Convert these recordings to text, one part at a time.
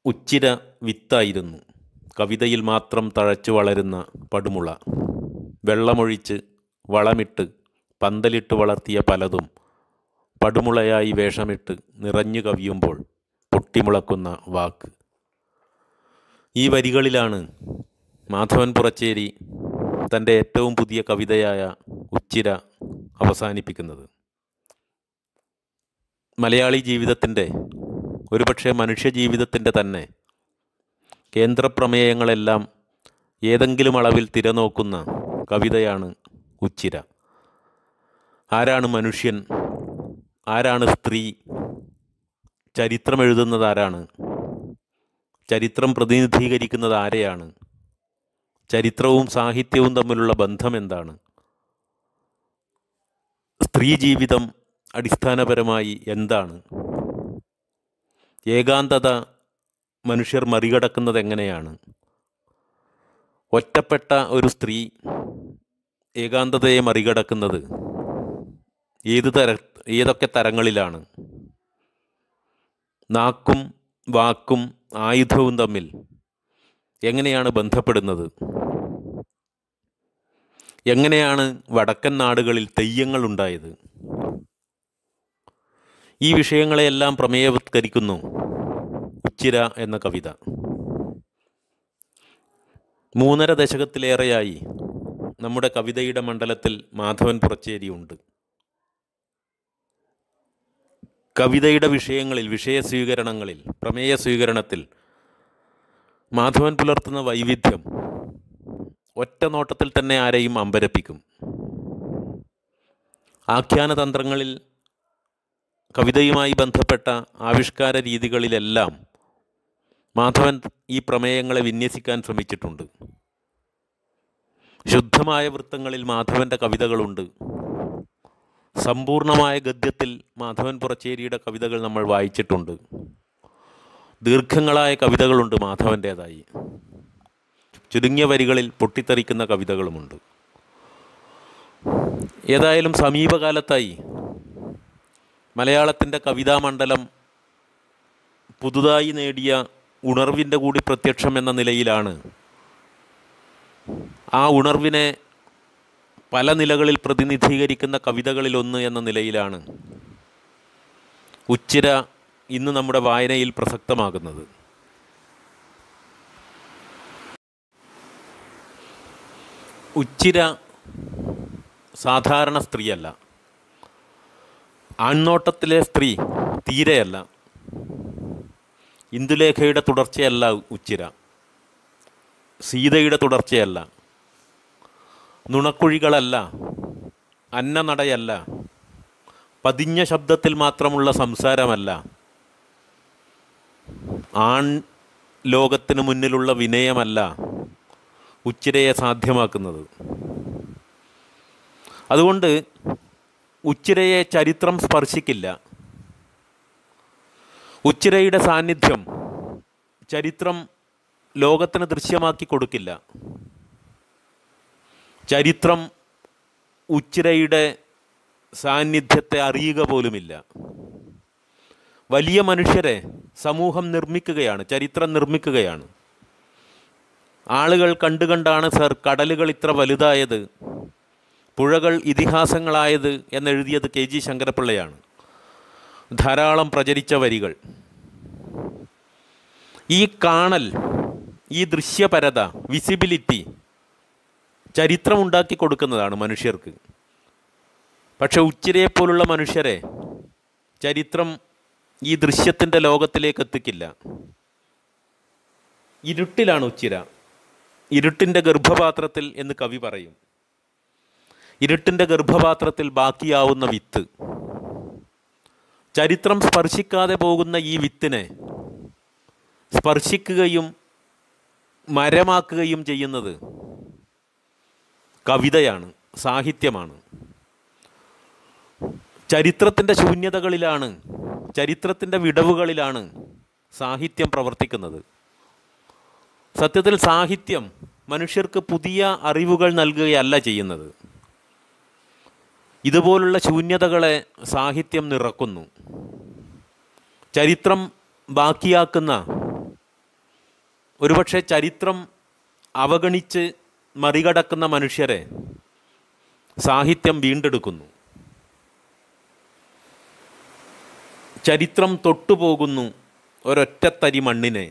ഉച്ചിര വിത്തായിരുന്നു കവിതയിൽ മാത്രം തഴച്ചു വളരുന്ന പടുമുള വെള്ളമൊഴിച്ച് വളമിട്ട് പന്തലിട്ട് വളർത്തിയ പലതും പടുമുളയായി വേഷമിട്ട് നിറഞ്ഞു കവിയുമ്പോൾ പൊട്ടിമുളക്കുന്ന വാക്ക് ഈ വരികളിലാണ് മാധവൻ പുറച്ചേരി തൻ്റെ ഏറ്റവും പുതിയ കവിതയായ ഉച്ചിര അവസാനിപ്പിക്കുന്നത് മലയാളി ജീവിതത്തിൻ്റെ ഒരുപക്ഷെ മനുഷ്യ ജീവിതത്തിൻ്റെ തന്നെ കേന്ദ്രപ്രമേയങ്ങളെല്ലാം ഏതെങ്കിലും അളവിൽ തിരനോക്കുന്ന കവിതയാണ് ഉച്ചിര ആരാണ് മനുഷ്യൻ ആരാണ് സ്ത്രീ ചരിത്രം എഴുതുന്നത് ആരാണ് ചരിത്രം പ്രതിനിധീകരിക്കുന്നത് ആരെയാണ് ചരിത്രവും സാഹിത്യവും തമ്മിലുള്ള ബന്ധം എന്താണ് സ്ത്രീ ജീവിതം അടിസ്ഥാനപരമായി എന്താണ് ഏകാന്തത മനുഷ്യർ മറികടക്കുന്നത് എങ്ങനെയാണ് ഒറ്റപ്പെട്ട ഒരു സ്ത്രീ ഏകാന്തതയെ മറികടക്കുന്നത് ഏത് തര ഏതൊക്കെ തരങ്ങളിലാണ് നാക്കും വാക്കും ആയുധവും തമ്മിൽ എങ്ങനെയാണ് ബന്ധപ്പെടുന്നത് എങ്ങനെയാണ് വടക്കൻ നാടുകളിൽ തെയ്യങ്ങൾ ഉണ്ടായത് ഈ വിഷയങ്ങളെയെല്ലാം പ്രമേയവത്കരിക്കുന്നു ഉച്ചിര എന്ന കവിത മൂന്നര ദശകത്തിലേറെയായി നമ്മുടെ കവിതയുടെ മണ്ഡലത്തിൽ മാധവൻ പുറച്ചേരിയുണ്ട് കവിതയുടെ വിഷയങ്ങളിൽ വിഷയ സ്വീകരണങ്ങളിൽ പ്രമേയ സ്വീകരണത്തിൽ മാധവൻ പുലർത്തുന്ന വൈവിധ്യം ഒറ്റ നോട്ടത്തിൽ തന്നെ ആരെയും അമ്പരപ്പിക്കും ആഖ്യാനതന്ത്രങ്ങളിൽ കവിതയുമായി ബന്ധപ്പെട്ട ആവിഷ്കാര രീതികളിലെല്ലാം മാധവൻ ഈ പ്രമേയങ്ങളെ വിന്യസിക്കാൻ ശ്രമിച്ചിട്ടുണ്ട് ശുദ്ധമായ വൃത്തങ്ങളിൽ മാധവൻ്റെ കവിതകളുണ്ട് സമ്പൂർണമായ ഗദ്യത്തിൽ മാധവൻ പുറച്ചേരിയുടെ കവിതകൾ നമ്മൾ വായിച്ചിട്ടുണ്ട് ദീർഘങ്ങളായ കവിതകളുണ്ട് മാധവൻ്റേതായി ചുരുങ്ങിയ വരികളിൽ പൊട്ടിത്തെറിക്കുന്ന കവിതകളുമുണ്ട് ഏതായാലും സമീപകാലത്തായി മലയാളത്തിൻ്റെ കവിതാമണ്ഡലം പുതുതായി നേടിയ ഉണർവിൻ്റെ കൂടി പ്രത്യക്ഷം എന്ന നിലയിലാണ് ആ ഉണർവിനെ പല നിലകളിൽ പ്രതിനിധീകരിക്കുന്ന കവിതകളിലൊന്ന് എന്ന നിലയിലാണ് ഉച്ചിര ഇന്ന് നമ്മുടെ വായനയിൽ പ്രസക്തമാകുന്നത് ഉച്ചിര സാധാരണ സ്ത്രീയല്ല ആൺനോട്ടത്തിലെ സ്ത്രീ തീരെയല്ല ഇന്ദുലേഖയുടെ തുടർച്ചയല്ല ഉച്ചിര സീതയുടെ തുടർച്ചയല്ല നുണക്കുഴികളല്ല അന്നനടയല്ല പതിഞ്ഞ ശബ്ദത്തിൽ മാത്രമുള്ള സംസാരമല്ല ആൺ ലോകത്തിന് മുന്നിലുള്ള വിനയമല്ല ഉച്ചിരയെ സാധ്യമാക്കുന്നത് അതുകൊണ്ട് ഉച്ചിരയെ ചരിത്രം സ്പർശിക്കില്ല ഉച്ചിരയുടെ സാന്നിധ്യം ചരിത്രം ലോകത്തിന് ദൃശ്യമാക്കി കൊടുക്കില്ല ചരിത്രം ഉച്ചിരയുടെ സാന്നിധ്യത്തെ അറിയുക പോലുമില്ല വലിയ മനുഷ്യരെ സമൂഹം നിർമ്മിക്കുകയാണ് ചരിത്രം നിർമ്മിക്കുകയാണ് ആളുകൾ കണ്ടുകണ്ടാണ് സർ കടലുകൾ ഇത്ര വലുതായത് പുഴകൾ ഇതിഹാസങ്ങളായത് എന്നെഴുതിയത് കെ ജി ശങ്കരപ്പിള്ളയാണ് ധാരാളം പ്രചരിച്ച വരികൾ ഈ കാണൽ ഈ ദൃശ്യപരത വിസിബിലിറ്റി ചരിത്രമുണ്ടാക്കി കൊടുക്കുന്നതാണ് മനുഷ്യർക്ക് പക്ഷെ ഉച്ചിരയെപ്പോലുള്ള മനുഷ്യരെ ചരിത്രം ഈ ദൃശ്യത്തിൻ്റെ ലോകത്തിലേക്ക് എത്തിക്കില്ല ഇരുട്ടിലാണ് ഉച്ചിര ഇരുട്ടിൻ്റെ ഗർഭപാത്രത്തിൽ എന്ന് കവി പറയും ഇരുട്ടിൻ്റെ ഗർഭപാത്രത്തിൽ ബാക്കിയാവുന്ന വിത്ത് ചരിത്രം സ്പർശിക്കാതെ പോകുന്ന ഈ വിത്തിനെ സ്പർശിക്കുകയും മരമാക്കുകയും ചെയ്യുന്നത് കവിതയാണ് സാഹിത്യമാണ് ചരിത്രത്തിൻ്റെ ശൂന്യതകളിലാണ് ചരിത്രത്തിൻ്റെ വിടവുകളിലാണ് സാഹിത്യം പ്രവർത്തിക്കുന്നത് സത്യത്തിൽ സാഹിത്യം മനുഷ്യർക്ക് പുതിയ അറിവുകൾ നൽകുകയല്ല ചെയ്യുന്നത് ഇതുപോലുള്ള ശൂന്യതകളെ സാഹിത്യം നിറക്കുന്നു ചരിത്രം ബാക്കിയാക്കുന്ന ഒരുപക്ഷെ ചരിത്രം അവഗണിച്ച് മറികടക്കുന്ന മനുഷ്യരെ സാഹിത്യം വീണ്ടെടുക്കുന്നു ചരിത്രം തൊട്ടുപോകുന്നു ഒരൊറ്റത്തരി മണ്ണിനെ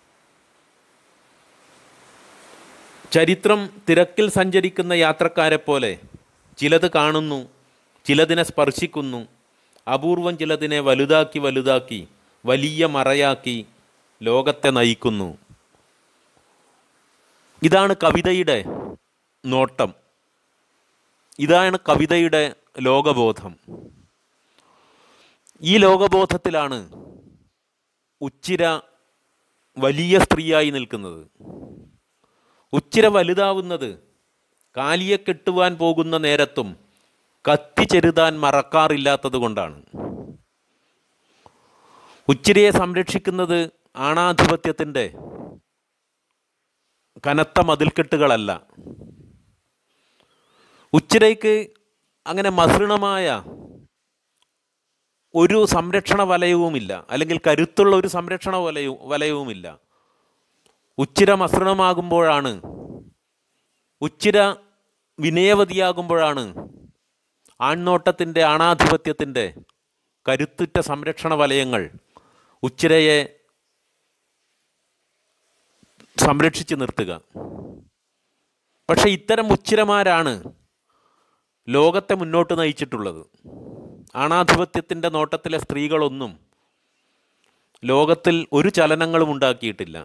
ചരിത്രം തിരക്കിൽ സഞ്ചരിക്കുന്ന യാത്രക്കാരെ പോലെ ചിലത് കാണുന്നു ചിലതിനെ സ്പർശിക്കുന്നു അപൂർവം ചിലതിനെ വലുതാക്കി വലുതാക്കി വലിയ മറയാക്കി ലോകത്തെ നയിക്കുന്നു ഇതാണ് കവിതയുടെ നോട്ടം ഇതാണ് കവിതയുടെ ലോകബോധം ഈ ലോകബോധത്തിലാണ് ഉച്ചിര വലിയ സ്ത്രീയായി നിൽക്കുന്നത് ഉച്ചിര വലുതാവുന്നത് കാലിയെ കെട്ടുവാൻ പോകുന്ന നേരത്തും കത്തി ചെരുതാൻ മറക്കാറില്ലാത്തത് കൊണ്ടാണ് ഉച്ചിരയെ സംരക്ഷിക്കുന്നത് ആണാധിപത്യത്തിൻ്റെ കനത്ത മതിൽക്കെട്ടുകളല്ല ഉച്ചിരയ്ക്ക് അങ്ങനെ മസൃണമായ ഒരു സംരക്ഷണ വലയവുമില്ല അല്ലെങ്കിൽ കരുത്തുള്ള ഒരു സംരക്ഷണ വലയവും വലയവുമില്ല ഉച്ചിര മസൃണമാകുമ്പോഴാണ് ഉച്ചിര വിനയവതിയാകുമ്പോഴാണ് ആൺനോട്ടത്തിൻ്റെ ആണാധിപത്യത്തിൻ്റെ കരുത്തുറ്റ സംരക്ഷണ വലയങ്ങൾ ഉച്ചിരയെ സംരക്ഷിച്ച് നിർത്തുക പക്ഷേ ഇത്തരം ഉച്ചിരമാരാണ് ലോകത്തെ മുന്നോട്ട് നയിച്ചിട്ടുള്ളത് ആണാധിപത്യത്തിൻ്റെ നോട്ടത്തിലെ സ്ത്രീകളൊന്നും ലോകത്തിൽ ഒരു ചലനങ്ങളും ഉണ്ടാക്കിയിട്ടില്ല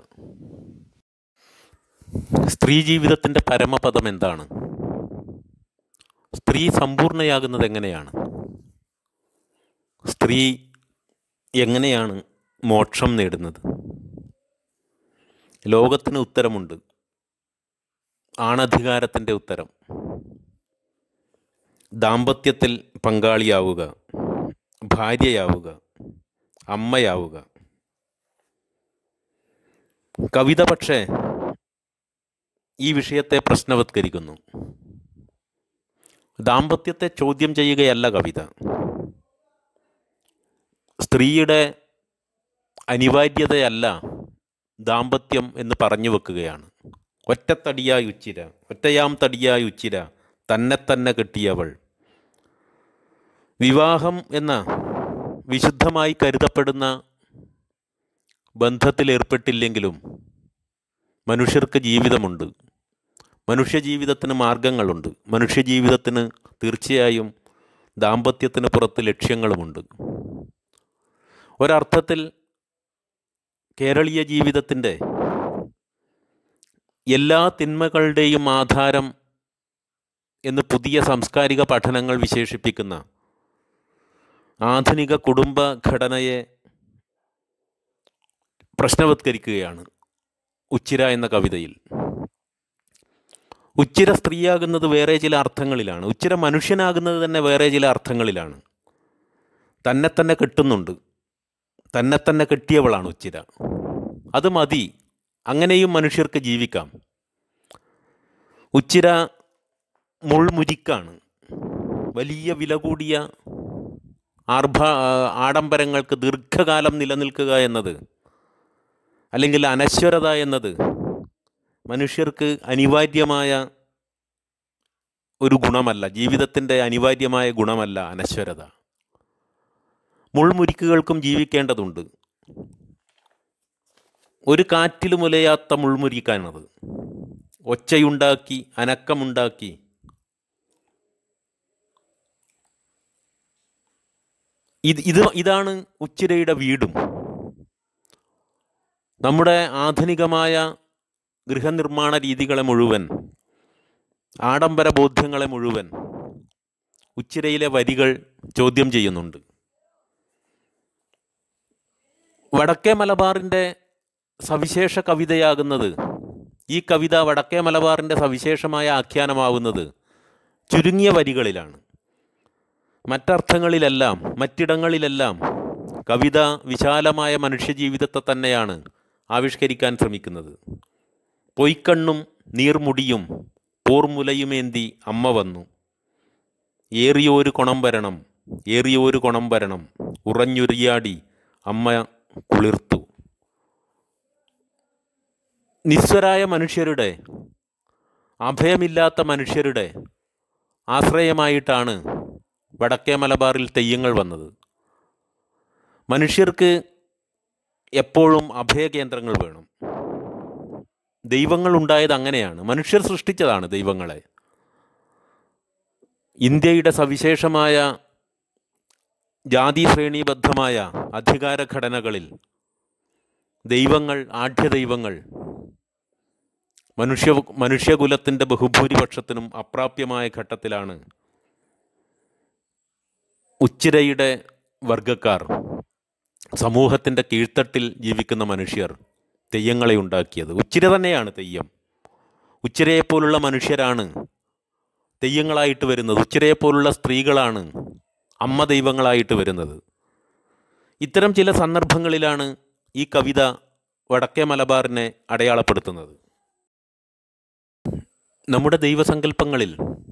സ്ത്രീ ജീവിതത്തിൻ്റെ പരമപദം എന്താണ് സ്ത്രീ സമ്പൂർണയാകുന്നത് എങ്ങനെയാണ് സ്ത്രീ എങ്ങനെയാണ് മോക്ഷം നേടുന്നത് ലോകത്തിന് ഉത്തരമുണ്ട് ആണധികാരത്തിൻ്റെ ഉത്തരം ദാമ്പത്യത്തിൽ പങ്കാളിയാവുക ഭാര്യയാവുക അമ്മയാവുക കവിത പക്ഷേ ഈ വിഷയത്തെ പ്രശ്നവത്കരിക്കുന്നു ദാമ്പത്യത്തെ ചോദ്യം ചെയ്യുകയല്ല കവിത സ്ത്രീയുടെ അനിവാര്യതയല്ല ദാമ്പത്യം എന്ന് പറഞ്ഞു വെക്കുകയാണ് ഒറ്റത്തടിയായി ഉച്ചിര ഒറ്റയാം തടിയായി ഉച്ചിര തന്നെ തന്നെ കെട്ടിയവൾ വിവാഹം എന്ന വിശുദ്ധമായി കരുതപ്പെടുന്ന ബന്ധത്തിൽ ഏർപ്പെട്ടില്ലെങ്കിലും മനുഷ്യർക്ക് ജീവിതമുണ്ട് മനുഷ്യജീവിതത്തിന് മാർഗങ്ങളുണ്ട് മനുഷ്യജീവിതത്തിന് തീർച്ചയായും ദാമ്പത്യത്തിന് പുറത്ത് ലക്ഷ്യങ്ങളുമുണ്ട് ഒരർത്ഥത്തിൽ കേരളീയ ജീവിതത്തിൻ്റെ എല്ലാ തിന്മകളുടെയും ആധാരം എന്ന് പുതിയ സാംസ്കാരിക പഠനങ്ങൾ വിശേഷിപ്പിക്കുന്ന ആധുനിക കുടുംബ ഘടനയെ പ്രശ്നവത്കരിക്കുകയാണ് ഉച്ചിര എന്ന കവിതയിൽ ഉച്ചിര സ്ത്രീയാകുന്നത് വേറെ ചില അർത്ഥങ്ങളിലാണ് ഉച്ചിര മനുഷ്യനാകുന്നത് തന്നെ വേറെ ചില അർത്ഥങ്ങളിലാണ് തന്നെ തന്നെ കെട്ടുന്നുണ്ട് തന്നെ തന്നെ കെട്ടിയവളാണ് ഉച്ചിര അത് മതി അങ്ങനെയും മനുഷ്യർക്ക് ജീവിക്കാം ഉച്ചിര മുൾമുരിക്കാണ് വലിയ വില കൂടിയ ആർഭ ആഡംബരങ്ങൾക്ക് ദീർഘകാലം നിലനിൽക്കുക എന്നത് അല്ലെങ്കിൽ അനശ്വരത എന്നത് മനുഷ്യർക്ക് അനിവാര്യമായ ഒരു ഗുണമല്ല ജീവിതത്തിൻ്റെ അനിവാര്യമായ ഗുണമല്ല അനശ്വരത മുൾമുരിക്കുകൾക്കും ജീവിക്കേണ്ടതുണ്ട് ഒരു കാറ്റിലും ഉലയാത്ത മുൾമുരിക്കാണത് ഒച്ചയുണ്ടാക്കി അനക്കമുണ്ടാക്കി ഇത് ഇത് ഇതാണ് ഉച്ചിരയുടെ വീടും നമ്മുടെ ആധുനികമായ ഗൃഹനിർമ്മാണ രീതികളെ മുഴുവൻ ആഡംബര ബോധ്യങ്ങളെ മുഴുവൻ ഉച്ചിരയിലെ വരികൾ ചോദ്യം ചെയ്യുന്നുണ്ട് വടക്കേ മലബാറിൻ്റെ സവിശേഷ കവിതയാകുന്നത് ഈ കവിത വടക്കേ മലബാറിൻ്റെ സവിശേഷമായ ആഖ്യാനമാവുന്നത് ചുരുങ്ങിയ വരികളിലാണ് മറ്റർത്ഥങ്ങളിലെല്ലാം മറ്റിടങ്ങളിലെല്ലാം കവിത വിശാലമായ മനുഷ്യജീവിതത്തെ തന്നെയാണ് ആവിഷ്കരിക്കാൻ ശ്രമിക്കുന്നത് പൊയ്ക്കണ്ണും നീർമുടിയും പോർമുലയുമേന്തി അമ്മ വന്നു ഏറിയോരു കൊണം വരണം ഏറിയോരു കൊണം വരണം ഉറഞ്ഞുരിയാടി അമ്മ കുളിർത്തു നിസ്വരായ മനുഷ്യരുടെ അഭയമില്ലാത്ത മനുഷ്യരുടെ ആശ്രയമായിട്ടാണ് വടക്കേ മലബാറിൽ തെയ്യങ്ങൾ വന്നത് മനുഷ്യർക്ക് എപ്പോഴും അഭയകേന്ദ്രങ്ങൾ വേണം ദൈവങ്ങൾ ഉണ്ടായത് അങ്ങനെയാണ് മനുഷ്യർ സൃഷ്ടിച്ചതാണ് ദൈവങ്ങളെ ഇന്ത്യയുടെ സവിശേഷമായ ജാതി ശ്രേണീബദ്ധമായ അധികാര ഘടനകളിൽ ദൈവങ്ങൾ ആഢ്യ ദൈവങ്ങൾ മനുഷ്യ മനുഷ്യകുലത്തിൻ്റെ ബഹുഭൂരിപക്ഷത്തിനും അപ്രാപ്യമായ ഘട്ടത്തിലാണ് ഉച്ചിരയുടെ വർഗക്കാർ സമൂഹത്തിൻ്റെ കീഴ്ത്തട്ടിൽ ജീവിക്കുന്ന മനുഷ്യർ തെയ്യങ്ങളെ ഉണ്ടാക്കിയത് ഉച്ചിര തന്നെയാണ് തെയ്യം ഉച്ചിരയെപ്പോലുള്ള മനുഷ്യരാണ് തെയ്യങ്ങളായിട്ട് വരുന്നത് ഉച്ചിരയെപ്പോലുള്ള സ്ത്രീകളാണ് അമ്മ ദൈവങ്ങളായിട്ട് വരുന്നത് ഇത്തരം ചില സന്ദർഭങ്ങളിലാണ് ഈ കവിത വടക്കേ മലബാറിനെ അടയാളപ്പെടുത്തുന്നത് നമ്മുടെ ദൈവസങ്കല്പങ്ങളിൽ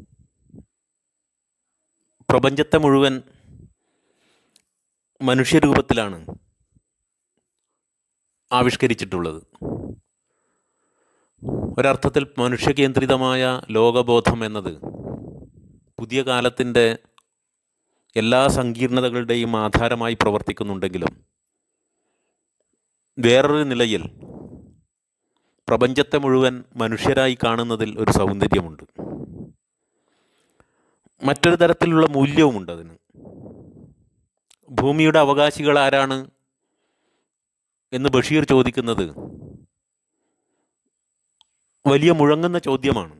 പ്രപഞ്ചത്തെ മുഴുവൻ മനുഷ്യരൂപത്തിലാണ് ആവിഷ്കരിച്ചിട്ടുള്ളത് ഒരർത്ഥത്തിൽ മനുഷ്യകേന്ദ്രിതമായ ലോകബോധം എന്നത് പുതിയ കാലത്തിൻ്റെ എല്ലാ സങ്കീർണതകളുടെയും ആധാരമായി പ്രവർത്തിക്കുന്നുണ്ടെങ്കിലും വേറൊരു നിലയിൽ പ്രപഞ്ചത്തെ മുഴുവൻ മനുഷ്യരായി കാണുന്നതിൽ ഒരു സൗന്ദര്യമുണ്ട് മറ്റൊരു തരത്തിലുള്ള മൂല്യവുമുണ്ട് അതിന് ഭൂമിയുടെ അവകാശികൾ ആരാണ് എന്ന് ബഷീർ ചോദിക്കുന്നത് വലിയ മുഴങ്ങുന്ന ചോദ്യമാണ്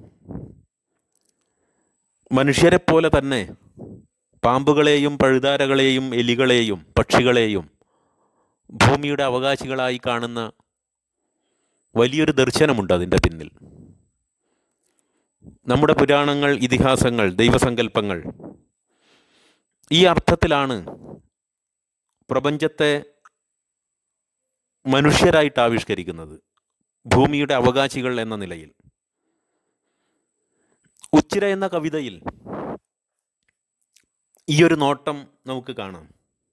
മനുഷ്യരെപ്പോലെ തന്നെ പാമ്പുകളെയും പഴുതാരകളെയും എലികളെയും പക്ഷികളെയും ഭൂമിയുടെ അവകാശികളായി കാണുന്ന വലിയൊരു ദർശനമുണ്ട് അതിൻ്റെ പിന്നിൽ നമ്മുടെ പുരാണങ്ങൾ ഇതിഹാസങ്ങൾ ദൈവസങ്കല്പങ്ങൾ ഈ അർത്ഥത്തിലാണ് പ്രപഞ്ചത്തെ മനുഷ്യരായിട്ട് ആവിഷ്കരിക്കുന്നത് ഭൂമിയുടെ അവകാശികൾ എന്ന നിലയിൽ ഉച്ചിര എന്ന കവിതയിൽ ഈ ഒരു നോട്ടം നമുക്ക് കാണാം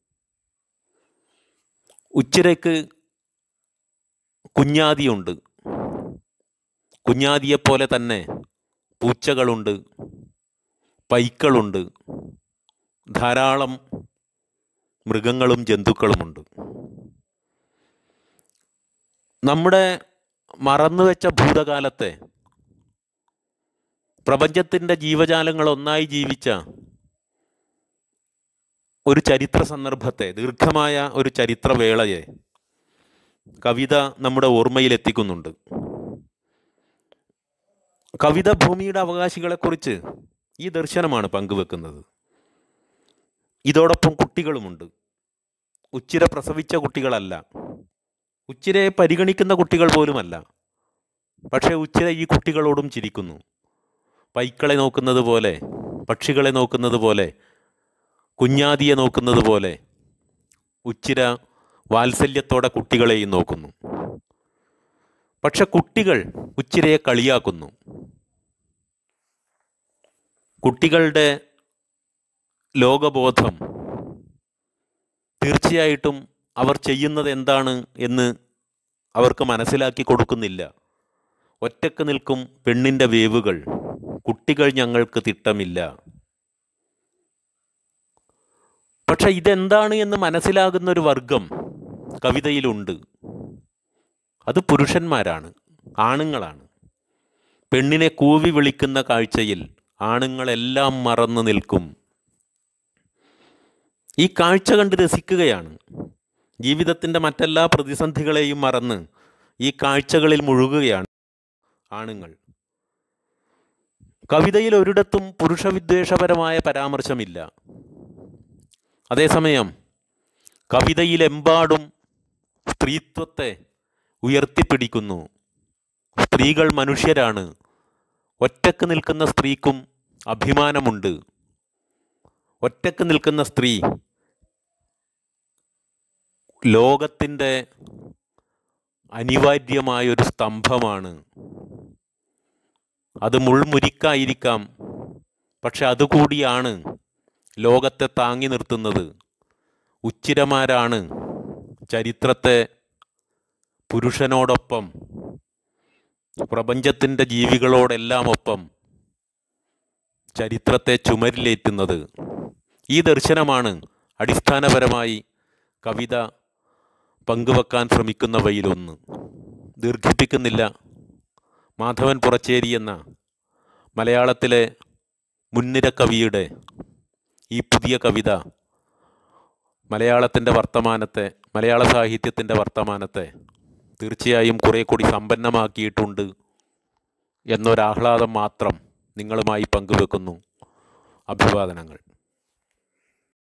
ഉച്ചിരയ്ക്ക് കുഞ്ഞാദിയുണ്ട് കുഞ്ഞാദിയെപ്പോലെ തന്നെ പൂച്ചകളുണ്ട് പൈക്കളുണ്ട് ധാരാളം മൃഗങ്ങളും ജന്തുക്കളുമുണ്ട് നമ്മുടെ മറന്നുവെച്ച ഭൂതകാലത്തെ പ്രപഞ്ചത്തിൻ്റെ ജീവജാലങ്ങൾ ഒന്നായി ജീവിച്ച ഒരു ചരിത്ര സന്ദർഭത്തെ ദീർഘമായ ഒരു ചരിത്രവേളയെ കവിത നമ്മുടെ ഓർമ്മയിൽ എത്തിക്കുന്നുണ്ട് കവിത ഭൂമിയുടെ അവകാശികളെക്കുറിച്ച് ഈ ദർശനമാണ് പങ്കുവെക്കുന്നത് ഇതോടൊപ്പം കുട്ടികളുമുണ്ട് ഉച്ചിര പ്രസവിച്ച കുട്ടികളല്ല ഉച്ചിരയെ പരിഗണിക്കുന്ന കുട്ടികൾ പോലുമല്ല പക്ഷേ ഉച്ചിര ഈ കുട്ടികളോടും ചിരിക്കുന്നു പൈക്കളെ നോക്കുന്നത് പോലെ പക്ഷികളെ നോക്കുന്നത് പോലെ കുഞ്ഞാദിയെ നോക്കുന്നത് പോലെ ഉച്ചിര വാത്സല്യത്തോടെ കുട്ടികളെയും നോക്കുന്നു പക്ഷെ കുട്ടികൾ ഉച്ചിരയെ കളിയാക്കുന്നു കുട്ടികളുടെ ലോകബോധം തീർച്ചയായിട്ടും അവർ ചെയ്യുന്നത് എന്താണ് എന്ന് അവർക്ക് മനസ്സിലാക്കി കൊടുക്കുന്നില്ല ഒറ്റക്ക് നിൽക്കും പെണ്ണിൻ്റെ വേവുകൾ കുട്ടികൾ ഞങ്ങൾക്ക് തിട്ടമില്ല പക്ഷെ ഇതെന്താണ് എന്ന് മനസ്സിലാകുന്ന ഒരു വർഗം കവിതയിലുണ്ട് അത് പുരുഷന്മാരാണ് ആണുങ്ങളാണ് പെണ്ണിനെ കൂവി വിളിക്കുന്ന കാഴ്ചയിൽ ആണുങ്ങളെല്ലാം മറന്നു നിൽക്കും ഈ കാഴ്ച കണ്ട് രസിക്കുകയാണ് ജീവിതത്തിൻ്റെ മറ്റെല്ലാ പ്രതിസന്ധികളെയും മറന്ന് ഈ കാഴ്ചകളിൽ മുഴുകുകയാണ് ആണുങ്ങൾ കവിതയിൽ ഒരിടത്തും പുരുഷവിദ്വേഷപരമായ പരാമർശമില്ല അതേസമയം കവിതയിലെമ്പാടും സ്ത്രീത്വത്തെ ഉയർത്തിപ്പിടിക്കുന്നു സ്ത്രീകൾ മനുഷ്യരാണ് ഒറ്റക്ക് നിൽക്കുന്ന സ്ത്രീക്കും അഭിമാനമുണ്ട് ഒറ്റക്ക് നിൽക്കുന്ന സ്ത്രീ ലോകത്തിൻ്റെ അനിവാര്യമായൊരു സ്തംഭമാണ് അത് മുൾമുരിക്കായിരിക്കാം പക്ഷെ അതുകൂടിയാണ് ലോകത്തെ താങ്ങി നിർത്തുന്നത് ഉച്ചിരമാരാണ് ചരിത്രത്തെ പുരുഷനോടൊപ്പം പ്രപഞ്ചത്തിൻ്റെ ജീവികളോടെല്ലാം ഒപ്പം ചരിത്രത്തെ ചുമരിലേറ്റുന്നത് ഈ ദർശനമാണ് അടിസ്ഥാനപരമായി കവിത പങ്കുവെക്കാൻ ശ്രമിക്കുന്നവയിലൊന്ന് ദീർഘിപ്പിക്കുന്നില്ല മാധവൻ പുറച്ചേരി എന്ന മലയാളത്തിലെ മുൻനിര കവിയുടെ ഈ പുതിയ കവിത മലയാളത്തിൻ്റെ വർത്തമാനത്തെ മലയാള സാഹിത്യത്തിൻ്റെ വർത്തമാനത്തെ തീർച്ചയായും കുറേ കൂടി സമ്പന്നമാക്കിയിട്ടുണ്ട് എന്നൊരാഹ്ലാദം മാത്രം നിങ്ങളുമായി പങ്കുവെക്കുന്നു അഭിവാദനങ്ങൾ